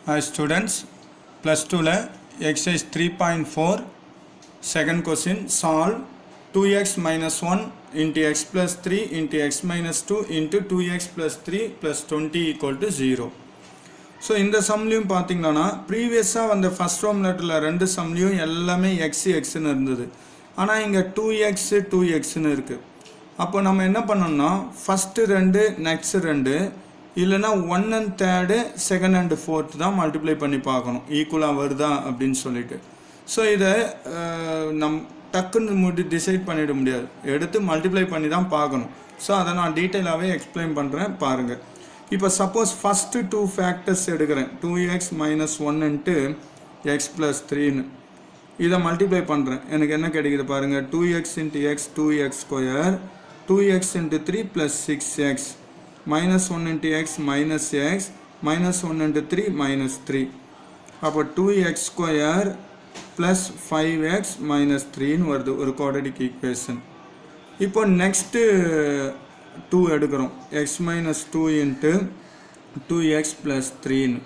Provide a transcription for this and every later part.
Hi students, plus 2ல exercise 3.4 second question solve 2x minus 1 into x plus 3 into x minus 2 into 2x plus 3 plus 20 equal to 0 so இந்த சம்லையும் பார்த்தீங்கன்னா ப்ரீவியஸாக வந்த first Rome லெட்டரில் ரெண்டு சம்லையும் எல்லாமே எக்ஸ் எக்ஸ்னு இருந்தது ஆனால் இங்கே டூ எக்ஸு டூ எக்ஸ்னு இருக்குது அப்போ நம்ம என்ன பண்ணோம்னா ஃபஸ்ட்டு ரெண்டு நெக்ஸ்ட் ரெண்டு இல்லைன்னா one and third second and fourth தான் மல்டிப்ளை பண்ணி பார்க்கணும் ஈக்குவலாக வருதா அப்படின்னு சொல்லிட்டு ஸோ இதை அஹ், நம் டக்குன்னு முடி டிசைட் பண்ணிட முடியாது எடுத்து மல்டிப்ளை பண்ணி தான் பார்க்கணும் ஸோ அதை நான் டீட்டெயிலாகவே எக்ஸ்பிளைன் பண்ணுறேன் பாருங்கள் இப்போ சப்போஸ் ஃபஸ்ட்டு டூ ஃபேக்டர்ஸ் எடுக்கிறேன் டூ எக்ஸ் மைனஸ் ஒன்னுன்ட்டு எக்ஸ் ப்ளஸ் த்ரீன்னு இதை மல்டிப்ளை பண்ணுறேன் எனக்கு என்ன கிடைக்குது பாருங்கள் two x into x two x square two x into three plus six x minus one into x minus x minus one into three minus three அப்போ two x square plus five x minus த்ரீன்னு வருது ஒரு quadratic equation இப்போ next two எடுக்கிறோம் x minus two into two x plus த்ரீன்னு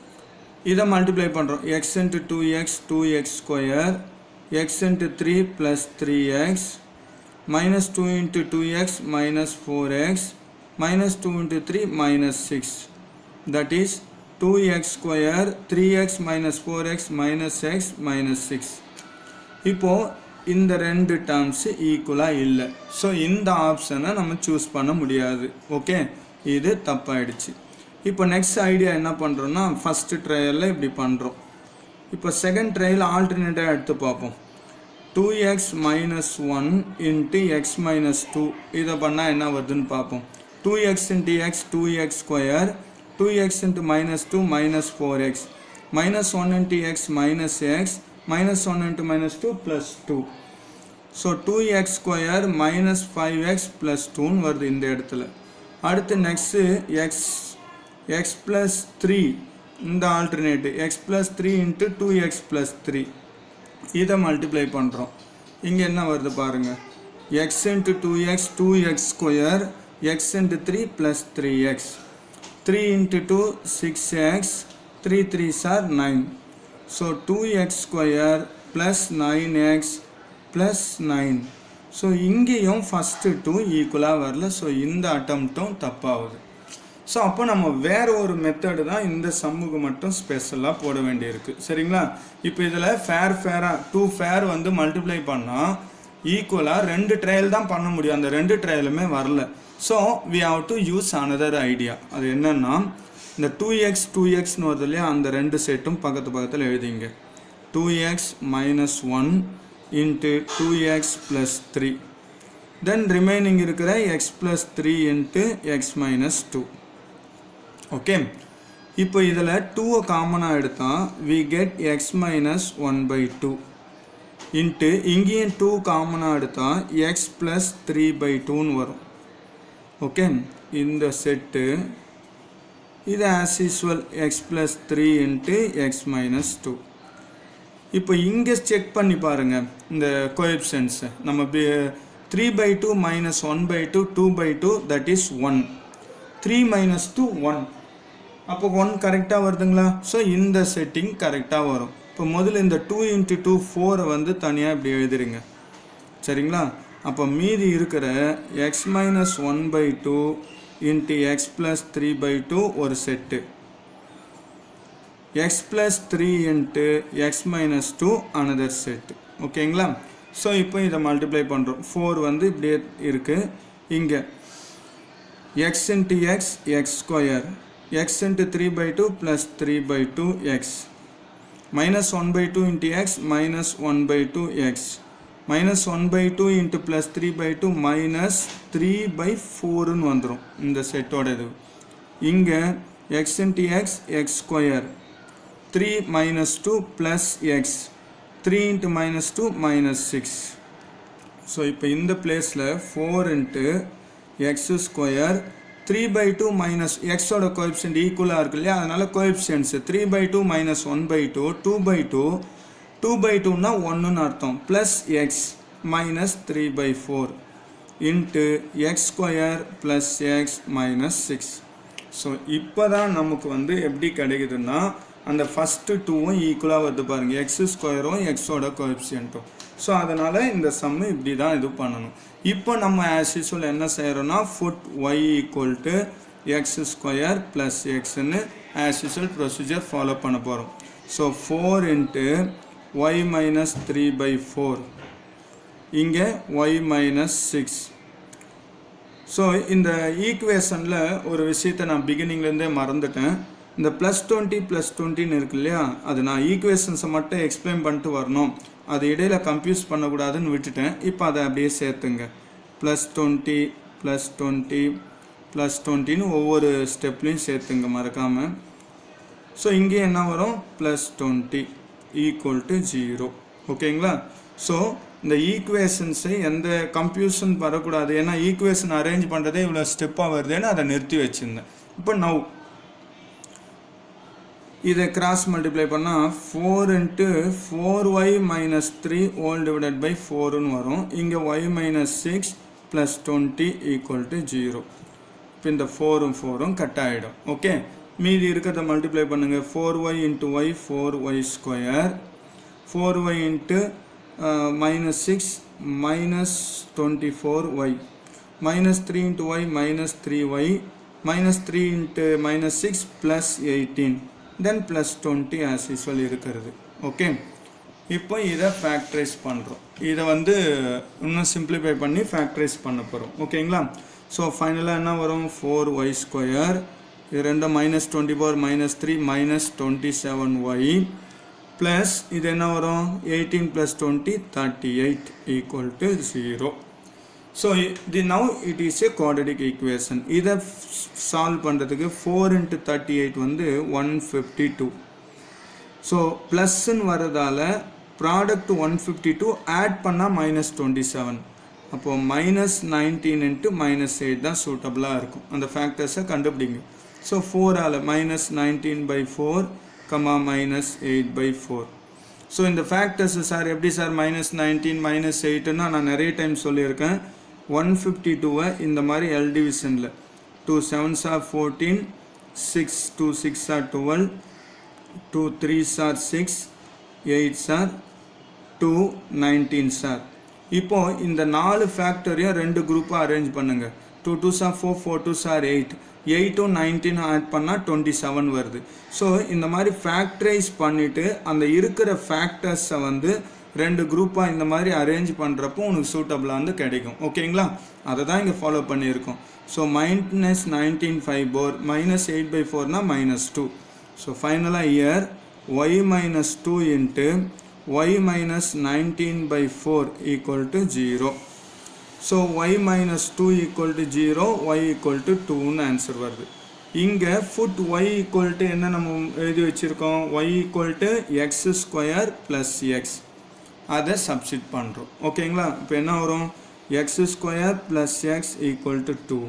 இதை multiply பண்ணுறோம் x into two x two x square x into three plus three x minus two into two x minus four x minus two into three minus six that is two x square three x minus four x minus x minus six இப்போது இந்த ரெண்டு terms ஈக்குவலாக இல்லை so இந்த ஆப்ஷனை நம்ம choose பண்ண முடியாது ஓகே இது தப்பாயிடுச்சு இப்போ நெக்ஸ்ட் ஐடியா என்ன பண்ணுறோன்னா ஃபஸ்ட்டு ட்ரையலில் இப்படி பண்ணுறோம் இப்போ செகண்ட் ட்ரையல் ஆல்டர்னேட்டாக எடுத்து பார்ப்போம் two x minus one into x minus two இதை பண்ணால் என்ன வருதுன்னு பார்ப்போம் two x into x two x square two x into minus two minus four x minus one into x minus x minus one into minus two plus two so two x square minus five x plus டூன்னு வருது இந்த இடத்துல அடுத்து next x x plus three இந்த alternate x plus three into two x plus three இதை multiply பண்ணுறோம் இங்கே என்ன வருது பாருங்கள் x into two x two x square x into three plus three x three into two six x three three sir nine so two x square plus nine x plus nine so இங்கேயும் first two ஈக்குவலாக வரல so இந்த அட்டம்ப்டும் தப்பாகுது so அப்போ நம்ம வேற ஒரு method தான் இந்த சம்முக்கு மட்டும் ஸ்பெஷலாக போட வேண்டியிருக்கு சரிங்களா இப்போ இதில் ஃபேர் ஃபேராக டூ ஃபேர் வந்து மல்டிப்ளை பண்ணால் ஈக்குவலாக ரெண்டு ட்ரையல் தான் பண்ண முடியும் அந்த ரெண்டு ட்ரையலுமே வரல so we have to use another idea அது என்னன்னா இந்த டூ எக்ஸ் டூ எக்ஸ்னு வருது இல்லையா அந்த ரெண்டு செட்டும் பக்கத்து பக்கத்தில் எழுதிங்க two x minus one into two x plus three then remaining இருக்கிற x plus three into x minus two okay இப்போ இதில் டூவை காமனாக எடுத்தால் we get x minus one by two into இங்கேயும் டூ காமனாக எடுத்தால் எக்ஸ் ப்ளஸ் த்ரீ பை டூன்னு வரும் ஓகே இந்த செட்டு இது as usual x plus three into x minus two இப்போ இங்கே செக் பண்ணி பாருங்கள் இந்த கோஎப்ஷன்ஸை நம்ம three by two minus one by two two by two that is one three minus two one அப்போ ஒன் கரெக்டாக வருதுங்களா ஸோ இந்த செட்டிங் கரெக்டாக வரும் இப்போ முதல்ல இந்த டூ இன்ட்டு டூ ஃபோரை வந்து தனியாக இப்படி எழுதிருங்க சரிங்களா அப்போ மீதி இருக்கிற x minus one by two into x plus three by two ஒரு set x plus three into x minus two another set ஓகேங்களா ஸோ இப்போ இதை மல்டிப்ளை பண்ணுறோம் ஃபோர் வந்து இப்படியே இருக்குது இங்கே x into x x square x into three by two plus three by two x minus one by two into x minus one by two x minus one by two into plus three by two minus three by ஃபோருன்னு வந்துடும் இந்த செட்டோட இது இங்கே x into x x square three minus two plus x three into minus two minus six so இப்போ இந்த பிளேஸில் four into x square three by two minus எக்ஸோட கோஎப்ஷன்ட் ஈக்குவலாக இருக்கு இல்லையா அதனால் coefficients three by two minus one by two two by two two by டூனா ஒன்றுன்னு அர்த்தம் plus x minus three by four into x square plus x minus six so இப்போ தான் நமக்கு வந்து எப்படி கிடைக்குதுன்னா அந்த ஃபஸ்ட்டு டூவும் ஈக்குவலாக வருது பாருங்கள் எக்ஸ் ஸ்கொயரும் எக்ஸோட கோஎப்சியன்ட்டும் ஸோ அதனால் இந்த சம்மு இப்படி தான் இது பண்ணணும் இப்போ நம்ம ஆஸ் யூஸ்வல் என்ன செய்கிறோன்னா put y equal to x square plus எக்ஸ்ன்னு ஆஸ் யூஸ்வல் ப்ரொசீஜர் ஃபாலோ பண்ண போகிறோம் so four into y minus three by four இங்கே ஒய் மைனஸ் சிக்ஸ் ஸோ இந்த ஈக்குவேஷனில் ஒரு விஷயத்தை நான் பிகினிங்லேருந்தே மறந்துட்டேன் இந்த ப்ளஸ் டுவெண்ட்டி ப்ளஸ் டுவெண்ட்டின்னு இருக்கு இல்லையா அது நான் ஈக்குவேஷன்ஸை மட்டும் எக்ஸ்பிளைன் பண்ணிட்டு வரணும் அது இடையில கன்ஃபியூஸ் பண்ணக்கூடாதுன்னு விட்டுட்டேன் இப்போ அதை அப்படியே சேர்த்துங்க plus twenty plus twenty plus டுவெண்ட்டின்னு ஒவ்வொரு ஸ்டெப்லையும் சேர்த்துங்க மறக்காமல் ஸோ இங்கே என்ன வரும் plus twenty equal to zero ஓகேங்களா ஸோ இந்த ஈக்குவேஷன்ஸை எந்த கன்ஃபியூஷன் வரக்கூடாது ஏன்னா ஈக்குவேஷன் அரேஞ்ச் பண்ணுறதே இவ்வளோ ஸ்டெப்பாக வருதுன்னு அதை நிறுத்தி வச்சுருந்தேன் இப்போ நவ் இதை கிராஸ் மல்டிப்ளை பண்ணால் four into four y minus three all divided by ஃபோருன்னு வரும் இங்கே y minus six plus twenty equal to zero இப்போ இந்த ஃபோரும் ஃபோரும் கட் ஆகிடும் ஓகே மீதி இருக்கிறத மல்டிப்ளை பண்ணுங்கள் four y into y four y square four y into minus six minus twenty four y minus three into y minus three y minus three into minus six plus eighteen then plus twenty as usual இருக்கிறது okay இப்போ இதை factorise பண்ணுறோம் இதை வந்து இன்னும் simplify பண்ணி factorise பண்ண போகிறோம் ஓகேங்களா ஸோ ஃபைனலாக என்ன வரும் ஃபோர் ஒய் ஸ்கொயர் இது ரெண்டும் minus twenty four minus three minus twenty seven y plus இது என்ன வரும் eighteen plus twenty thirty eight equal to zero so the now it is a quadratic equation இதை சால்வ் பண்ணுறதுக்கு ஃபோர் இன்ட்டு தேர்ட்டி எயிட் வந்து one fifty two so ப்ளஸ்ன்னு வரதால product one fifty two add பண்ணால் minus twenty seven அப்போது minus nineteen into minus eight தான் சூட்டபுளாக இருக்கும் அந்த ஃபேக்டர்ஸை கண்டுபிடிங்க so ஃபோரால் minus nineteen by four comma minus eight by four so இந்த ஃபேக்டர்ஸ் சார் எப்படி சார் மைனஸ் நைன்டீன் மைனஸ் எயிட்டுன்னா நான் நிறைய டைம் சொல்லியிருக்கேன் ஒன் ஃபிஃப்டி டூவை இந்த மாதிரி எல் டிவிஷனில் two sevens are fourteen six two six are twelve two three sir six eight sir two nineteen sir இப்போ இந்த நாலு ஃபேக்டரையும் ரெண்டு குரூப்பாக அரேஞ்ச் பண்ணுங்க two two sir four four two sir eight எயிட்டும் நைன்டீன் ஆட் பண்ணால் டுவெண்ட்டி செவன் வருது ஸோ இந்த மாதிரி ஃபேக்டரைஸ் பண்ணிவிட்டு அந்த இருக்கிற ஃபேக்டர்ஸை வந்து ரெண்டு குரூப்பாக இந்த மாதிரி அரேஞ்ச் பண்ணுறப்போ உனக்கு சூட்டபிளாக வந்து கிடைக்கும் ஓகேங்களா அதை தான் இங்கே ஃபாலோ பண்ணியிருக்கோம் so minus nineteen five four minus eight by ஃபோர்னா மைனஸ் டூ ஸோ ஃபைனலாக here y minus two into y minus nineteen by four equal to zero so y minus two equal to zero y equal to டூன்னு answer வருது இங்கே food y equal to என்ன நம்ம எழுதி வச்சுருக்கோம் y equal to x square plus x அதை substitute பண்ணுறோம் ஓகேங்களா இப்போ என்ன வரும் x square plus x equal to two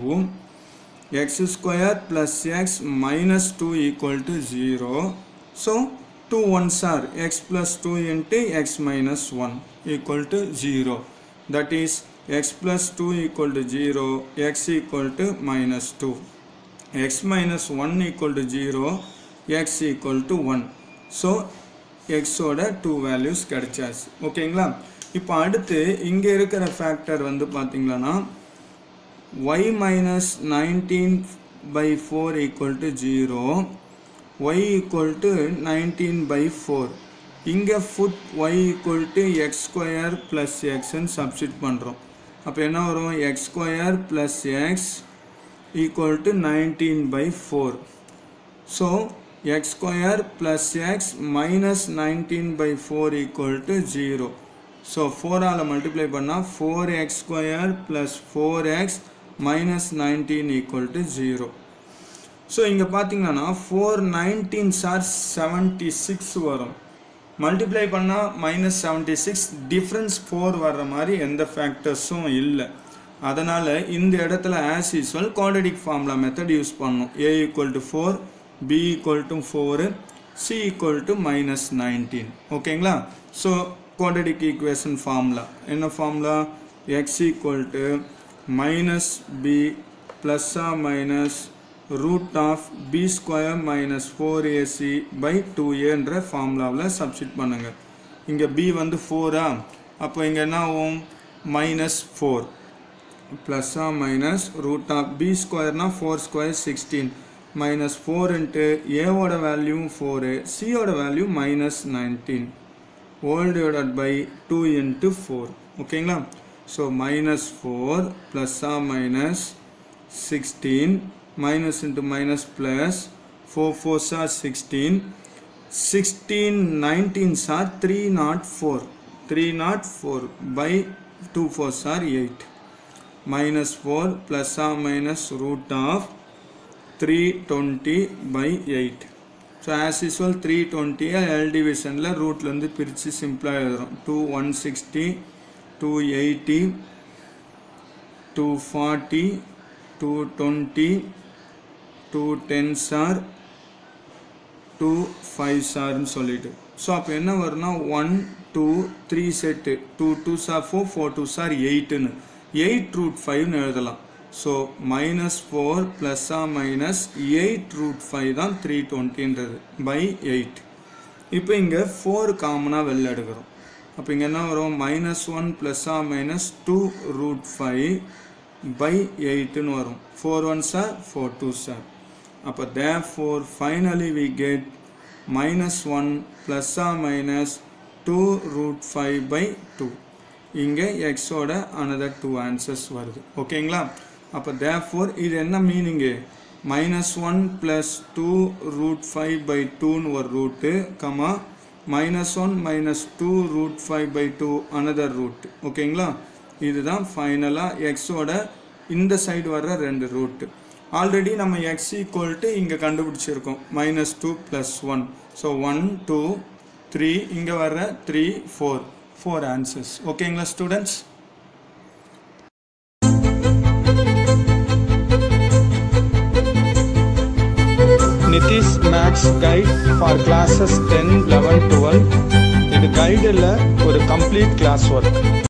x square plus x minus two equal to zero so two ones are x plus two into x minus one equal to zero that is x plus 2 equal to 0 x equal to minus 2 x minus 1 equal to 0 x equal to 1 so x ஓட 2 values கிடைச்சாச்சு ஓகேங்களா இப்போ அடுத்து இங்கே இருக்கிற factor வந்து பார்த்தீங்களன்னா y minus 19 by 4 equal to 0 y equal to 19 by 4 இங்கே put y equal to x square plus x ன்னு சப்ஸ்டிட் பண்ணுறோம் அப்போ என்ன வரும் x square plus x equal to nineteen by four so x square plus x minus nineteen by four equal to zero so ஃபோரால் multiply பண்ணால் four x square plus four x minus nineteen equal to zero so இங்கே பார்த்தீங்கன்னா four nineteen sir seventy six வரும் multiply பண்ணால் minus seventy six difference four வர்ற மாதிரி எந்த ஃபேக்டர்ஸும் இல்லை அதனால் இந்த இடத்துல as usual quadratic formula method use பண்ணணும் A equal to four B equal to four C equal to minus nineteen ஓகேங்களா ஸோ குவாட்ரடிக் ஈக்குவேஷன் ஃபார்முலா என்ன formula x equal to minus B ப்ளஸ்ஸா minus root of B square minus four AC by two ஏன்ற ஃபார்முலாவில் substitute பண்ணுங்கள் இங்கே B வந்து ஃபோரா அப்போ இங்கே என்ன ஆகும் மைனஸ் ஃபோர் ப்ளஸ்ஸா மைனஸ் ரூட் ஆஃப் பி ஸ்கொயர்னா four square sixteen minus four into ஏவோட வேல்யூ ஃபோரு சியோட value minus nineteen all divided by two into four ஓகேங்களா ஸோ மைனஸ் ஃபோர் ப்ளஸ்ஸா minus sixteen minus into minus plus four fours are sixteen sixteen nineteens are three nought four three nought four by two fours are eight minus 4 plus or minus root of 320 by 8 so as usual 320 L division ல root ல இருந்து பிரிச்சு சிம்பிளா எழுதுறோம் 2 160 280 240 220 2 10s are 2 5s are னு சொல்லிட்டு so அப்போ என்ன வரும்னா one two three set two two sir four four two sir எயிட்டுன்னு எயிட் ரூட் ஃபைவ்னு எழுதலாம் ஸோ மைனஸ் ஃபோர் ப்ளஸ்ஸா மைனஸ் எயிட் ரூட் ஃபைவ் தான் த்ரீ டுவெண்ட்டின்றது பை எயிட் இப்போ இங்கே ஃபோர் காமனாக வெளில எடுக்கிறோம் அப்போ இங்கே என்ன வரும் மைனஸ் ஒன் ப்ளஸ்ஸா minus two root five by எயிட்டுன்னு வரும் four one sir four two sir அப்போ therefore finally we get minus one ப்ளஸ்ஸா minus two root five by two இங்கே எக்ஸோட அனதர் டூ ஆன்சர்ஸ் வருது ஓகேங்களா அப்போ தேர்ஃபோர் இது என்ன meaning minus one plus two root five by டூன்னு ஒரு root comma minus one minus two root five by two another root ஓகேங்களா இதுதான் ஃபைனலாக எக்ஸோட இந்த சைடு வர்ற ரெண்டு ரூட்டு ஆல்ரெடி நம்ம எக்ஸ் ஈக்குவல் டு இங்கே கண்டுபிடிச்சிருக்கோம் minus two plus one so one two three இங்கே வர்ற த்ரீ ஃபோர் ஃபோர் ஆன்சர்ஸ் ஓகேங்களா students Nitish maths guide for classes ten eleven twelve இது கைடில் ஒரு கம்ப்ளீட் கிளாஸ் ஒர்க்